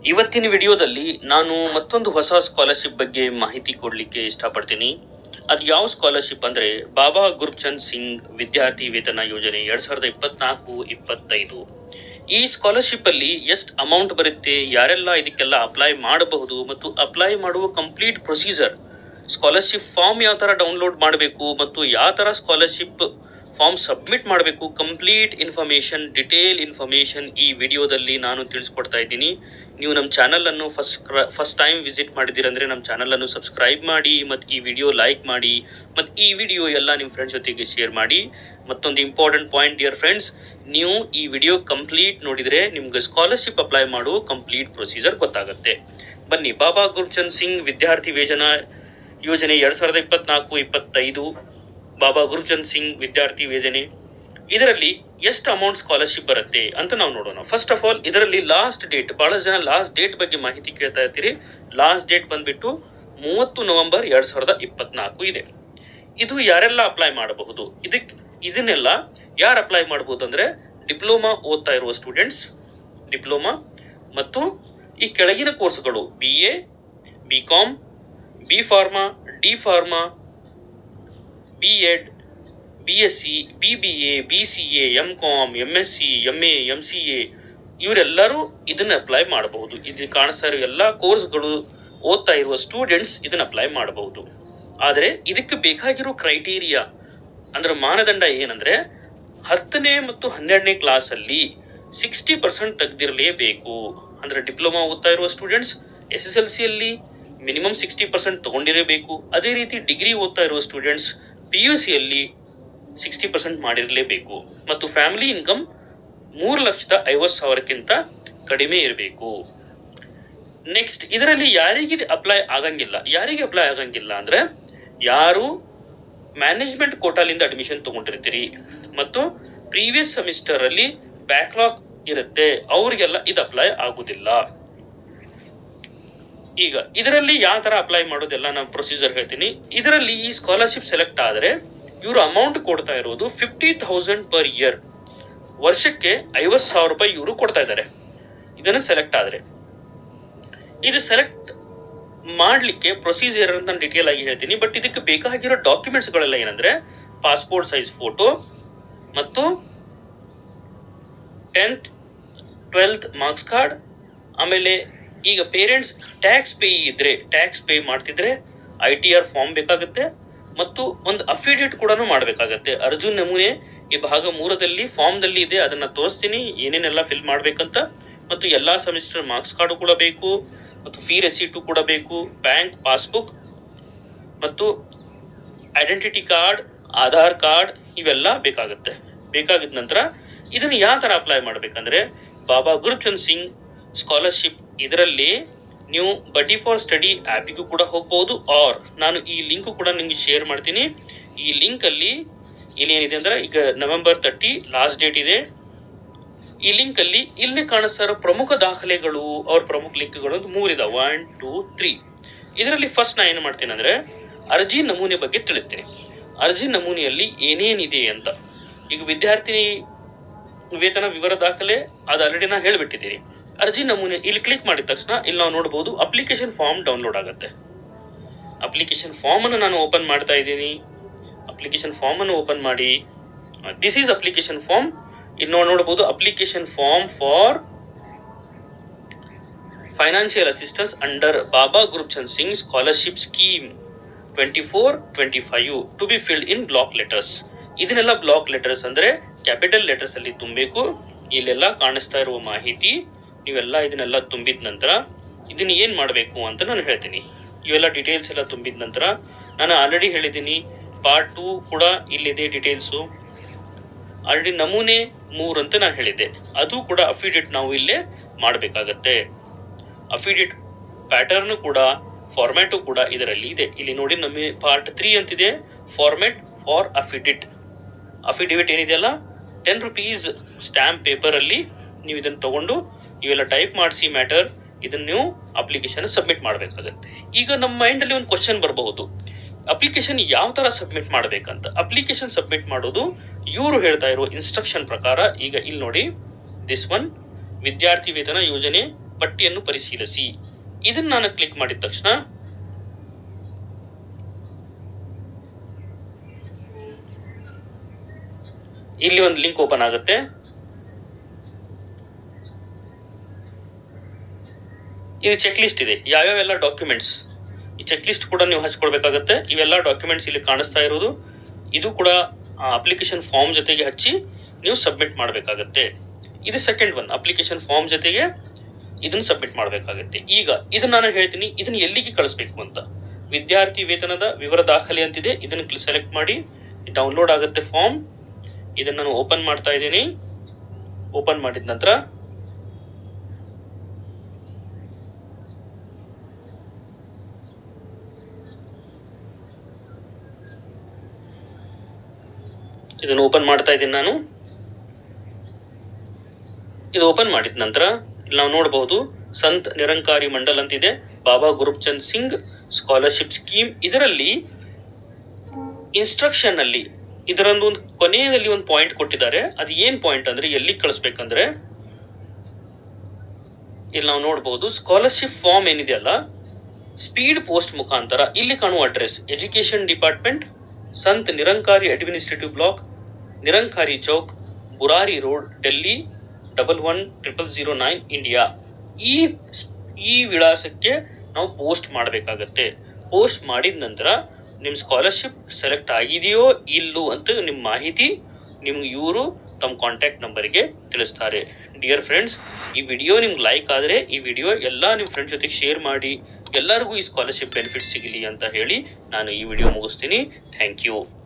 ಇವತ್ತಿನ ವಿಡಿಯೋದಲ್ಲಿ ನಾನು ಮತ್ತೊಂದು ಹೊಸ ಸ್ಕಾಲರ್ಶಿಪ್ ಬಗ್ಗೆ ಮಾಹಿತಿ ಕೊಡಲಿಕ್ಕೆ ಇಷ್ಟಪಡ್ತೀನಿ ಅದು ಯಾವ ಸ್ಕಾಲರ್ಶಿಪ್ ಅಂದರೆ ಬಾಬಾ ಗುರುಚಂದ್ ಸಿಂಗ್ ವಿದ್ಯಾರ್ಥಿ ವೇತನ ಯೋಜನೆ ಎರಡು ಸಾವಿರದ ಇಪ್ಪತ್ನಾಲ್ಕು ಇಪ್ಪತ್ತೈದು ಈ ಸ್ಕಾಲರ್ಶಿಪ್ ಅಲ್ಲಿ ಎಷ್ಟು ಅಮೌಂಟ್ ಬರುತ್ತೆ ಯಾರೆಲ್ಲ ಇದಕ್ಕೆಲ್ಲ ಅಪ್ಲೈ ಮಾಡಬಹುದು ಮತ್ತು ಅಪ್ಲೈ ಮಾಡುವ ಕಂಪ್ಲೀಟ್ ಪ್ರೊಸೀಜರ್ ಸ್ಕಾಲರ್ಶಿಪ್ ಫಾರ್ಮ್ ಯಾವ ಥರ ಡೌನ್ಲೋಡ್ ಮಾಡಬೇಕು ಮತ್ತು ಯಾವ ಥರ ಸ್ಕಾಲರ್ಶಿಪ್ ಫಾರ್ಮ್ ಸಬ್ಮಿಟ್ ಮಾಡಬೇಕು ಕಂಪ್ಲೀಟ್ ಇನ್ಫಾರ್ಮೇಷನ್ ಡಿಟೇಲ್ ಇನ್ಫಾರ್ಮೇಷನ್ ಈ ವಿಡಿಯೋದಲ್ಲಿ ನಾನು ತಿಳಿಸ್ಕೊಡ್ತಾ ಇದ್ದೀನಿ ನೀವು ನಮ್ಮ ಚಾನಲನ್ನು ಫಸ್ಟ್ ಫಸ್ಟ್ ಟೈಮ್ ವಿಸಿಟ್ ಮಾಡಿದ್ದೀರಂದ್ರೆ ನಮ್ಮ ಚಾನಲನ್ನು ಸಬ್ಸ್ಕ್ರೈಬ್ ಮಾಡಿ ಮತ್ತು ಈ ವಿಡಿಯೋ ಲೈಕ್ ಮಾಡಿ ಮತ್ತು ಈ ವಿಡಿಯೋ ಎಲ್ಲ ನಿಮ್ಮ ಫ್ರೆಂಡ್ಸ್ ಜೊತೆಗೆ ಶೇರ್ ಮಾಡಿ ಮತ್ತೊಂದು ಇಂಪಾರ್ಟೆಂಟ್ ಪಾಯಿಂಟ್ ಡಿಯರ್ ಫ್ರೆಂಡ್ಸ್ ನೀವು ಈ ವಿಡಿಯೋ ಕಂಪ್ಲೀಟ್ ನೋಡಿದರೆ ನಿಮ್ಗೆ ಸ್ಕಾಲರ್ಶಿಪ್ ಅಪ್ಲೈ ಮಾಡುವ ಕಂಪ್ಲೀಟ್ ಪ್ರೊಸೀಜರ್ ಗೊತ್ತಾಗುತ್ತೆ ಬನ್ನಿ ಬಾಬಾ ಗುರುಚಂದ್ ಸಿಂಗ್ ವಿದ್ಯಾರ್ಥಿ ವೇತನ ಯೋಜನೆ ಎರಡು ಸಾವಿರದ ಇಪ್ಪತ್ನಾಲ್ಕು ಇಪ್ಪತ್ತೈದು ಬಾಬಾ ಗುರುಚಂದ್ ಸಿಂಗ್ ವಿದ್ಯಾರ್ಥಿ ಯೋಜನೆ ಇದರಲ್ಲಿ ಎಷ್ಟು ಅಮೌಂಟ್ ಸ್ಕಾಲರ್ಶಿಪ್ ಬರುತ್ತೆ ಅಂತ ನಾವು ನೋಡೋಣ ಫಸ್ಟ್ ಆಫ್ ಆಲ್ ಇದರಲ್ಲಿ ಲಾಸ್ಟ್ ಡೇಟ್ ಬಹಳ ಜನ ಲಾಸ್ಟ್ ಡೇಟ್ ಬಗ್ಗೆ ಮಾಹಿತಿ ಕೇಳ್ತಾ ಇರ್ತೀರಿ ಲಾಸ್ಟ್ ಡೇಟ್ ಬಂದ್ಬಿಟ್ಟು ಮೂವತ್ತು ನವೆಂಬರ್ ಎರಡ್ ಸಾವಿರದ ಇಪ್ಪತ್ನಾಲ್ಕು ಇದೆ ಇದು ಯಾರೆಲ್ಲ ಅಪ್ಲೈ ಮಾಡಬಹುದು ಇದಕ್ಕೆ ಇದನ್ನೆಲ್ಲ ಯಾರು ಅಪ್ಲೈ ಮಾಡಬಹುದು ಅಂದ್ರೆ ಡಿಪ್ಲೊಮಾ ಓದ್ತಾ ಇರುವ ಸ್ಟೂಡೆಂಟ್ಸ್ ಡಿಪ್ಲೊಮಾ ಮತ್ತು ಈ ಕೆಳಗಿನ ಕೋರ್ಸ್ಗಳು B A B com B pharma D pharma B Ed B S C B B A B C A M com M S C M A M C A ಇವರೆಲ್ಲರೂ ಇದನ್ನ apply ಮಾಡಬಹುದು ಇದು ಕಾಣಿಸ್ತಾ ಇರೋ ಎಲ್ಲ ಕೋರ್ಸ್ಗಳು ಓದ್ತಾ ಇರುವ ಸ್ಟೂಡೆಂಟ್ಸ್ ಇದನ್ನ ಅಪ್ಲೈ ಮಾಡಬಹುದು ಆದರೆ ಇದಕ್ಕೆ ಬೇಕಾಗಿರೋ ಕ್ರೈಟೀರಿಯಾ ಅಂದ್ರೆ ಮಾನದಂಡ ಏನಂದ್ರೆ ಹತ್ತನೇ ಮತ್ತು ಹನ್ನೆರಡನೇ ಕ್ಲಾಸಲ್ಲಿ ಸಿಕ್ಸ್ಟಿ ಪರ್ಸೆಂಟ್ ತೆಗೆದಿರಲೇಬೇಕು ಅಂದ್ರೆ ಡಿಪ್ಲೊಮಾ ಓದ್ತಾ ಇರುವ ಸ್ಟೂಡೆಂಟ್ಸ್ ಎಸ್ ಎಸ್ ಎಲ್ ಸಿಯಲ್ಲಿ ಮಿನಿಮಮ್ ಸಿಕ್ಸ್ಟಿ ಪರ್ಸೆಂಟ್ ತಗೊಂಡಿರಬೇಕು ಅದೇ ರೀತಿ ಡಿಗ್ರಿ ಓದ್ತಾ ಇರುವ ಸ್ಟೂಡೆಂಟ್ಸ್ ಪಿ ಯು ಸಿಯಲ್ಲಿ ಸಿಕ್ಸ್ಟಿ ಪರ್ಸೆಂಟ್ ಮಾಡಿರಲೇಬೇಕು ಮತ್ತು ಫ್ಯಾಮಿಲಿ ಇನ್ಕಮ್ ಮೂರು ಲಕ್ಷದ ಐವತ್ತು ಸಾವಿರಕ್ಕಿಂತ ಕಡಿಮೆ ಇರಬೇಕು ನೆಕ್ಸ್ಟ್ ಇದರಲ್ಲಿ ಯಾರಿಗೆ ಅಪ್ಲೈ ಆಗಂಗಿಲ್ಲ ಯಾರಿಗೆ ಅಪ್ಲೈ ಆಗಂಗಿಲ್ಲ ಅಂದ್ರೆ ಯಾರು ಮ್ಯಾನೇಜ್ಮೆಂಟ್ ಕೋಟಾಲಿಂದ ಅಡ್ಮಿಷನ್ ತಗೊಂಡಿರ್ತೀರಿ ಮತ್ತು ಪ್ರೀವಿಯಸ್ ಸೆಮಿಸ್ಟರ್ ಅಲ್ಲಿ ಬ್ಯಾಕ್ಲಾಗ್ ಇರುತ್ತೆ ಅವರಿಗೆಲ್ಲ ಇದು ಅಪ್ಲೈ ಆಗುದಿಲ್ಲ ಈಗ ಇದರಲ್ಲಿ ಯಾವ ತರ ಅಪ್ಲೈ ಮಾಡೋದೆಲ್ಲ ನಾನು ಪ್ರೊಸೀಜರ್ ಹೇಳ್ತೀನಿ ಇದರಲ್ಲಿ ಈ ಸ್ಕಾಲರ್ಶಿಪ್ ಸೆಲೆಕ್ಟ್ ಆದರೆ ಇವರು ಅಮೌಂಟ್ ಕೊಡ್ತಾ ಇರೋದು ಫಿಫ್ಟಿ ಥೌಸಂಡ್ ಪರ್ ಇಯರ್ ವರ್ಷಕ್ಕೆ ಐವತ್ತು ಸಾವಿರ ರೂಪಾಯಿ ಇವರು ಕೊಡ್ತಾ ಇದ್ದಾರೆ ಇದನ್ನು ಸೆಲೆಕ್ಟ್ ಆದರೆ ಇದು ಸೆಲೆಕ್ಟ್ ಮಾಡಲಿಕ್ಕೆ ಪ್ರೊಸೀಜರ್ ಅಂತ ನಾನು ಡಿಟೇಲ್ ಆಗಿ ಹೇಳ್ತೀನಿ ಬಟ್ ಇದಕ್ಕೆ ಬೇಕಾಗಿರೋ ಡಾಕ್ಯುಮೆಂಟ್ಸ್ಗಳೆಲ್ಲ ಏನಂದ್ರೆ ಪಾಸ್ಪೋರ್ಟ್ ಸೈಜ್ ಫೋಟೋ ಮತ್ತು ಟೆಂತ್ ಟ್ವೆಲ್ತ್ ಮಾರ್ಕ್ಸ್ ಕಾರ್ಡ್ ಆಮೇಲೆ ಈಗ ಪೇರೆಂಟ್ಸ್ ಟ್ಯಾಕ್ಸ್ ಪೇ ಇದ್ರೆ ಟ್ಯಾಕ್ಸ್ ಪೇ ಮಾಡ್ತಿದ್ರೆ ಐ ಟಿ ಆರ್ ಫಾರ್ಮ್ ಬೇಕಾಗುತ್ತೆ ಮತ್ತು ಒಂದು ಅಫಿಡೇಟ್ ಕೂಡ ಮಾಡಬೇಕಾಗತ್ತೆ ಅರ್ಜುನ್ ನಮೂನೆ ಈ ಭಾಗ ಮೂರದಲ್ಲಿ ಫಾರ್ಮ್ದಲ್ಲಿ ಇದೆ ಅದನ್ನ ತೋರಿಸ್ತೀನಿ ಏನೇನೆಲ್ಲ ಫಿಲ್ ಮಾಡ್ಬೇಕಂತ ಮತ್ತು ಎಲ್ಲಾ ಸೆಮಿಸ್ಟರ್ ಮಾರ್ಕ್ಸ್ ಕಾರ್ಡು ಕೂಡ ಬೇಕು ಮತ್ತು ಫೀ ರೆಸಿಟು ಕೂಡ ಬೇಕು ಬ್ಯಾಂಕ್ ಪಾಸ್ಬುಕ್ ಮತ್ತು ಐಡೆಂಟಿಟಿ ಕಾರ್ಡ್ ಆಧಾರ್ ಕಾರ್ಡ್ ಇವೆಲ್ಲ ಬೇಕಾಗುತ್ತೆ ಬೇಕಾಗಿದ ನಂತರ ಇದನ್ನು ಯಾವ ಥರ ಅಪ್ಲೈ ಮಾಡಬೇಕಂದ್ರೆ ಬಾಬಾ ಗುರುಚಂದ್ ಸಿಂಗ್ ಸ್ಕಾಲರ್ಶಿಪ್ ಇದರಲ್ಲಿ ನೀವು ಬಡ್ಡಿ ಫಾರ್ ಸ್ಟಡಿ ಆ್ಯಪಿಗೂ ಕೂಡ ಹೋಗ್ಬೋದು ಆರ್ ನಾನು ಈ ಲಿಂಕ್ ಕೂಡ ನಿಮಗೆ ಶೇರ್ ಮಾಡ್ತೀನಿ ಈ ಲಿಂಕಲ್ಲಿ ಏನೇನಿದೆ ಅಂದ್ರೆ ಈಗ ನವೆಂಬರ್ ತರ್ಟಿ ಲಾಸ್ಟ್ ಡೇಟ್ ಇದೆ ಈ ಲಿಂಕ್ ಅಲ್ಲಿ ಇಲ್ಲಿ ಕಾಣಿಸ್ತಾ ಇರೋ ಪ್ರಮುಖ ದಾಖಲೆಗಳು ಅವ್ರ ಪ್ರಮುಖ ಲಿಂಕ್ಗಳು ಅಂತ ಮೂರಿದ ಒನ್ ಟೂ ತ್ರೀ ಇದರಲ್ಲಿ ಫಸ್ಟ್ ನಾ ಏನು ಮಾಡ್ತೀನಿ ಅಂದ್ರೆ ಅರ್ಜಿ ನಮೂನೆ ಬಗ್ಗೆ ತಿಳಿಸ್ತೀನಿ ಅರ್ಜಿ ನಮೂನೆಯಲ್ಲಿ ಏನೇನಿದೆ ಅಂತ ಈಗ ವಿದ್ಯಾರ್ಥಿ ವೇತನ ವಿವರ ದಾಖಲೆ ಅದು ಆಲ್ರೆಡಿ ನಾ ಹೇಳ್ಬಿಟ್ಟಿದ್ದೀನಿ ಅರ್ಜಿ ನಮೂನೆ ಇಲ್ಲಿ ಕ್ಲಿಕ್ ಮಾಡಿದ ತಕ್ಷಣ ಇಲ್ಲಿ ನಾವು ನೋಡಬಹುದು ಅಪ್ಲಿಕೇಶನ್ ಫಾರ್ಮ್ ಡೌನ್ಲೋಡ್ ಆಗುತ್ತೆ ಅಪ್ಲಿಕೇಶನ್ ಫಾರ್ಮ್ ಅನ್ನು ನಾನು ಓಪನ್ ಮಾಡ್ತಾ ಇದ್ದೀನಿ ಅಪ್ಲಿಕೇಶನ್ ಫಾರ್ಮ್ ಅನ್ನು ಓಪನ್ ಮಾಡಿ ದಿಸ್ ಈಸ್ ಅಪ್ಲಿಕೇಶನ್ ಫಾರ್ಮ್ ಇಲ್ಲಿ ನಾವು ನೋಡಬಹುದು application form for financial assistance under Baba Gurbachan Singh scholarship scheme twenty four twenty five to be filled in block letters ಇದನ್ನೆಲ್ಲ ಬ್ಲಾಕ್ ಲೆಟರ್ಸ್ ಅಂದ್ರೆ ಕ್ಯಾಪಿಟಲ್ ಲೆಟರ್ಸ್ ಅಲ್ಲಿ ತುಂಬಬೇಕು ಇಲ್ಲೆಲ್ಲ ಕಾಣಿಸ್ತಾ ಇರುವ ಮಾಹಿತಿ ನೀವೆಲ್ಲ ಇದನ್ನೆಲ್ಲ ತುಂಬಿದ ನಂತರ ಇದನ್ನ ಏನ್ ಮಾಡಬೇಕು ಅಂತ ನಾನು ಹೇಳ್ತೀನಿ ಇವೆಲ್ಲ ಡೀಟೇಲ್ಸ್ ಎಲ್ಲ ತುಂಬಿದ ನಂತರ ನಾನು ಆಲ್ರೆಡಿ ಹೇಳಿದ್ದೀನಿ ಪಾರ್ಟ್ ಟೂ ಕೂಡ ಇಲ್ಲಿದೆ ಡೀಟೇಲ್ಸು ಆಲ್ರೆಡಿ ನಮೂನೆ ಮೂರು ಅಂತ ನಾನು ಹೇಳಿದ್ದೆ ಅದು ಕೂಡ ಅಫಿಡೇಟ್ ನಾವು ಇಲ್ಲೇ ಮಾಡಬೇಕಾಗತ್ತೆ ಅಫಿಡೇಟ್ ಪ್ಯಾಟರ್ನ್ ಕೂಡ ಫಾರ್ಮ್ಯಾಟು ಕೂಡ ಇದರಲ್ಲಿ ಇದೆ ಇಲ್ಲಿ ನೋಡಿ ನಮಗೆ ಪಾರ್ಟ್ ತ್ರೀ ಅಂತಿದೆ ಫಾರ್ಮ್ಯಾಟ್ ಫಾರ್ ಅಫಿಡಿಟ್ ಅಫಿಡೇವಿಟ್ ಏನಿದೆಯಲ್ಲ ಟೆನ್ ರುಪೀಸ್ ಸ್ಟ್ಯಾಂಪ್ ಪೇಪರ್ ಅಲ್ಲಿ ನೀವು ಇದನ್ನು ತಗೊಂಡು ಇವೆಲ್ಲ ಟೈಪ್ ಮಾಡಿಸಿ ಮ್ಯಾಟರ್ ಇದನ್ನ ನೀವು ಅಪ್ಲಿಕೇಶನ್ ಸಬ್ಮಿಟ್ ಮಾಡಬೇಕಾಗತ್ತೆ ಈಗ ನಮ್ಮ ಮೈಂಡಲ್ಲಿ ಒಂದು ಕ್ವಶನ್ ಬರಬಹುದು ಅಪ್ಲಿಕೇಶನ್ ಯಾವ ತರ ಸಬ್ಮಿಟ್ ಮಾಡಬೇಕಂತ ಅಪ್ಲಿಕೇಶನ್ ಸಬ್ಮಿಟ್ ಮಾಡೋದು ಇವರು ಹೇಳ್ತಾ ಇರೋ ಇನ್ಸ್ಟ್ರಕ್ಷನ್ ಪ್ರಕಾರ ಈಗ ಇಲ್ಲಿ ನೋಡಿ ದಿಸ್ ಒನ್ ವಿದ್ಯಾರ್ಥಿ ವೇತನ ಯೋಜನೆ ಪಟ್ಟಿಯನ್ನು ಪರಿಶೀಲಿಸಿ ಇದನ್ನ ನಾನು ಕ್ಲಿಕ್ ಮಾಡಿದ ತಕ್ಷಣ ಇಲ್ಲಿ ಒಂದು ಲಿಂಕ್ ಓಪನ್ ಆಗುತ್ತೆ ಇದು ಚೆಕ್ ಲಿಸ್ಟ್ ಇದೆ ಯಾವ್ಯಾವೆಲ್ಲ ಡಾಕ್ಯುಮೆಂಟ್ಸ್ ಈ ಚೆಕ್ ಲಿಸ್ಟ್ ಕೂಡ ನೀವು ಹಚ್ಕೊಳ್ಬೇಕಾಗತ್ತೆ ಇವೆಲ್ಲ ಡಾಕ್ಯುಮೆಂಟ್ಸ್ ಇಲ್ಲಿ ಕಾಣಿಸ್ತಾ ಇರೋದು ಇದು ಕೂಡ ಅಪ್ಲಿಕೇಶನ್ ಫಾರ್ಮ್ ಜೊತೆಗೆ ಹಚ್ಚಿ ನೀವು ಸಬ್ಮಿಟ್ ಮಾಡಬೇಕಾಗತ್ತೆ ಇದು ಸೆಕೆಂಡ್ ಒನ್ ಅಪ್ಲಿಕೇಶನ್ ಫಾರ್ಮ್ ಜೊತೆಗೆ ಇದನ್ನ ಸಬ್ಮಿಟ್ ಮಾಡಬೇಕಾಗತ್ತೆ ಈಗ ಇದನ್ನ ನಾನು ಹೇಳ್ತೀನಿ ಇದನ್ನ ಎಲ್ಲಿಗೆ ಕಳಿಸ್ಬೇಕು ಅಂತ ವಿದ್ಯಾರ್ಥಿ ವೇತನದ ವಿವರ ದಾಖಲೆ ಅಂತಿದೆ ಇದನ್ನ ಸೆಲೆಕ್ಟ್ ಮಾಡಿ ಡೌನ್ಲೋಡ್ ಆಗುತ್ತೆ ಫಾರ್ಮ್ ಇದನ್ನ ನಾನು ಓಪನ್ ಮಾಡ್ತಾ ಇದ್ದೀನಿ ಓಪನ್ ಮಾಡಿದ ನಂತರ ಇದನ್ನು ಓಪನ್ ಮಾಡ್ತಾ ಇದ್ದೀನಿ ನಾನು ಇದು ಓಪನ್ ಮಾಡಿದ ನಂತರ ಇಲ್ಲಿ ನಾವು ನೋಡಬಹುದು ಸಂತ್ ನಿರಂಕಾರಿ ಮಂಡಲ್ ಅಂತಿದೆ ಬಾಬಾ ಗುರುಪ್ಚಂದ್ ಸಿಂಗ್ ಸ್ಕಾಲರ್ಶಿಪ್ ಸ್ಕೀಮ್ ಇದರಲ್ಲಿ ಇನ್ಸ್ಟ್ರಕ್ಷನ್ ಅಲ್ಲಿ ಇದರೊಂದು ಒಂದು ಕೊನೆಯಲ್ಲಿ ಒಂದು ಪಾಯಿಂಟ್ ಕೊಟ್ಟಿದ್ದಾರೆ ಅದು ಏನ್ ಪಾಯಿಂಟ್ ಅಂದ್ರೆ ಎಲ್ಲಿ ಕಳಿಸ್ಬೇಕಂದ್ರೆ ಇಲ್ಲಿ ನಾವು ನೋಡಬಹುದು ಸ್ಕಾಲರ್ಶಿಪ್ ಫಾರ್ಮ್ ಏನಿದೆಯಲ್ಲ ಸ್ಪೀಡ್ ಪೋಸ್ಟ್ ಮುಖಾಂತರ ಇಲ್ಲಿ ಕಾಣುವ address education department Sant Nirankari administrative block Nirankari Chowk Burari road Delhi double one triple zero nine India ಈ ಈ ವಿಳಾಸಕ್ಕೆ ನಾವು ಪೋಸ್ಟ್ ಮಾಡಬೇಕಾಗತ್ತೆ ಪೋಸ್ಟ್ ಮಾಡಿದ ನಂತರ ನಿಮ್ಮ ಸ್ಕಾಲರ್ಶಿಪ್ ಸೆಲೆಕ್ಟ್ ಆಗಿದೆಯೋ ಇಲ್ಲೋ ಅಂತ ನಿಮ್ಮ ಮಾಹಿತಿ ನಿಮ್ಗೆ ಇವರು ತಮ್ಮ ಕಾಂಟ್ಯಾಕ್ಟ್ ನಂಬರ್ಗೆ ತಿಳಿಸ್ತಾರೆ ಡಿಯರ್ ಫ್ರೆಂಡ್ಸ್ ಈ ವಿಡಿಯೋ ನಿಮ್ಗೆ ಲೈಕ್ ಆದರೆ ಈ ವಿಡಿಯೋ ಎಲ್ಲ ನಿಮ್ಮ ಫ್ರೆಂಡ್ಸ್ ಜೊತೆಗೆ ಶೇರ್ ಮಾಡಿ ಎಲ್ಲರಿಗೂ ಈ ಸ್ಕಾಲರ್ಶಿಪ್ ಬೆನಿಫಿಟ್ ಸಿಗಲಿ ಅಂತ ಹೇಳಿ ನಾನು ಈ ವಿಡಿಯೋ ಮುಗಿಸ್ತೀನಿ ಥ್ಯಾಂಕ್ ಯು